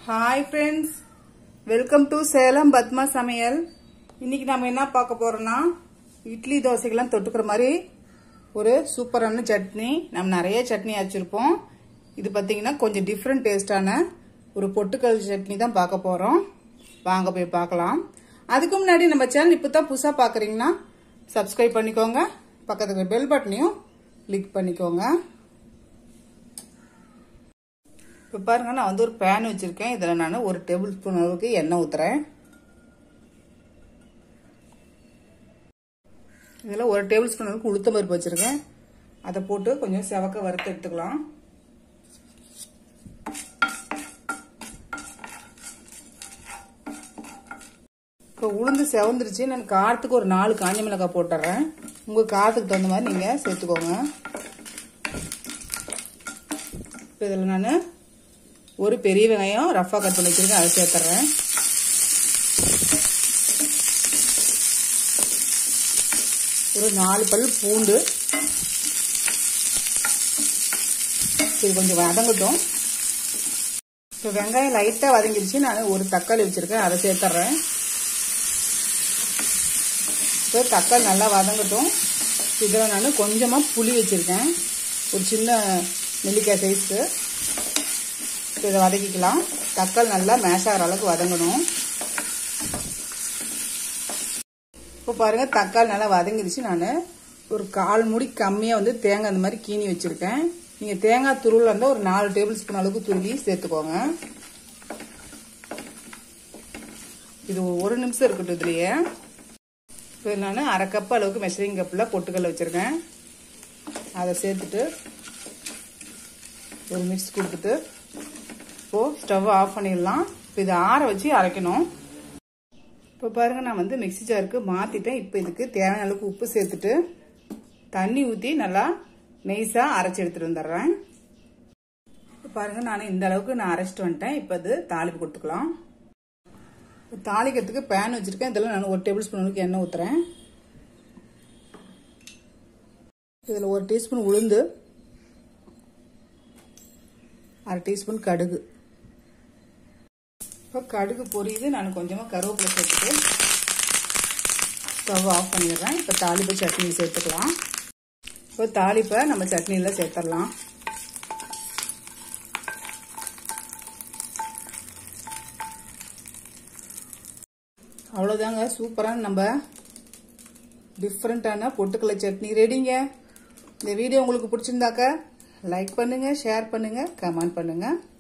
hi friends welcome to Salem Padma சமையல் இன்னைக்கு நம்ம என்ன பார்க்க போறோம்னா இட்லி தோசைக்கெல்லாம் தொட்டுக்கிற மாதிரி ஒரு சூப்பரான சட்னி நம்ம நிறைய சட்னி வச்சிருப்போம் இது பார்த்தீங்கன்னா கொஞ்சம் டிஃப்ரெண்ட் டேஸ்டான ஒரு பொட்டுக்கல் சட்னி தான் பார்க்க போறோம் வாங்க போய் பார்க்கலாம் அதுக்கு முன்னாடி நம்ம சேனல் இப்போ தான் புதுசாக பார்க்குறீங்கன்னா சப்ஸ்கிரைப் பண்ணிக்கோங்க பக்கத்துக்கு பெல் பட்டனையும் கிளிக் பண்ணிக்கோங்க இப்போ பாருங்க நான் வந்து ஒரு பேன் வச்சுருக்கேன் இதில் நான் ஒரு டேபிள் ஸ்பூன் அளவுக்கு எண்ணெய் ஊற்றுறேன் இதில் ஒரு டேபிள் ஸ்பூன் அளவுக்கு உளுத்தம் பருப்பு வச்சுருக்கேன் அதை போட்டு கொஞ்சம் செவக்க வறுத்து எடுத்துக்கலாம் இப்போ உளுந்து செவந்துருச்சு நான் காரத்துக்கு ஒரு நாலு காஞ்ச மிளகாய் போட்டுறேன் உங்கள் காரத்துக்கு தகுந்த மாதிரி நீங்கள் சேர்த்துக்கோங்க இப்போ இதில் நான் ஒரு பெரிய வெங்காயம் ரஃபாக கட் பண்ணி வச்சுருக்கேன் அதை சேர்த்துட்றேன் ஒரு நாலு பல் பூண்டு இது கொஞ்சம் வதங்கட்டும் இப்போ வெங்காயம் லைட்டாக வதங்கிடுச்சு நான் ஒரு தக்காளி வச்சுருக்கேன் அதை சேர்த்துட்றேன் இப்போ தக்காளி நல்லா வதங்கட்டும் இதில் நான் கொஞ்சமாக புளி வச்சுருக்கேன் ஒரு சின்ன நெல்லிக்காய் சைஸு இப்போ இதை வதக்கிக்கலாம் தக்காளி நல்லா மேஷ் ஆகிற அளவுக்கு வதங்கணும் இப்போ பாருங்கள் தக்காளி நல்லா வதங்கிடுச்சு நான் ஒரு கால் முடி கம்மியாக வந்து தேங்காய் அந்த மாதிரி கீனி வச்சுருக்கேன் நீங்கள் தேங்காய் துருவில் இருந்தால் ஒரு நாலு டேபிள் ஸ்பூன் அளவுக்கு துருவி சேர்த்துக்கோங்க இது ஒரு நிமிஷம் இருக்கட்டும் இதுலையே இப்போ நான் அரை கப் அளவுக்கு மெஷரிங் கப்பில் பொட்டுக்கல்ல வச்சுருக்கேன் அதை சேர்த்துட்டு ஒரு மிக்ஸ் கொடுத்துட்டு இப்போது ஸ்டவ் ஆஃப் பண்ணிடலாம் இப்போ இதை ஆற வச்சு அரைக்கணும் இப்போ பாருங்கள் நான் வந்து மிக்சி ஜாருக்கு மாற்றிட்டேன் இப்போ இதுக்கு தேவையான அளவுக்கு உப்பு சேர்த்துட்டு தண்ணி ஊற்றி நல்லா நெய்ஸாக அரைச்சி எடுத்துகிட்டு வந்துடுறேன் இப்போ பாருங்கள் நான் இந்த அளவுக்கு நான் அரைச்சிட்டு வந்துட்டேன் இப்போ இது தாளிப்பு கொடுத்துக்கலாம் தாளிக்கிறதுக்கு பேன் வச்சுருக்கேன் இதெல்லாம் நான் ஒரு டேபிள் ஸ்பூன் அளவுக்கு எண்ணெய் ஊற்றுறேன் இதில் ஒரு டீஸ்பூன் உளுந்து அரை டீஸ்பூன் கடுகு இப்போ கடுகு பொரியுது நான் கொஞ்சமாக கருவேப்பிலை சேர்த்துட்டு ஸ்டவ் ஆஃப் பண்ணிடுறேன் இப்போ தாளிப்பு சட்னி சேர்த்துக்கலாம் இப்போ தாளிப்பை நம்ம சட்னியில் சேர்த்துடலாம் அவ்வளோதாங்க சூப்பரான நம்ம டிஃப்ரெண்ட்டான பொட்டுக்கடலை சட்னி ரெடிங்க இந்த வீடியோ உங்களுக்கு பிடிச்சிருந்தாக்க லைக் பண்ணுங்க ஷேர் பண்ணுங்க கமெண்ட் பண்ணுங்க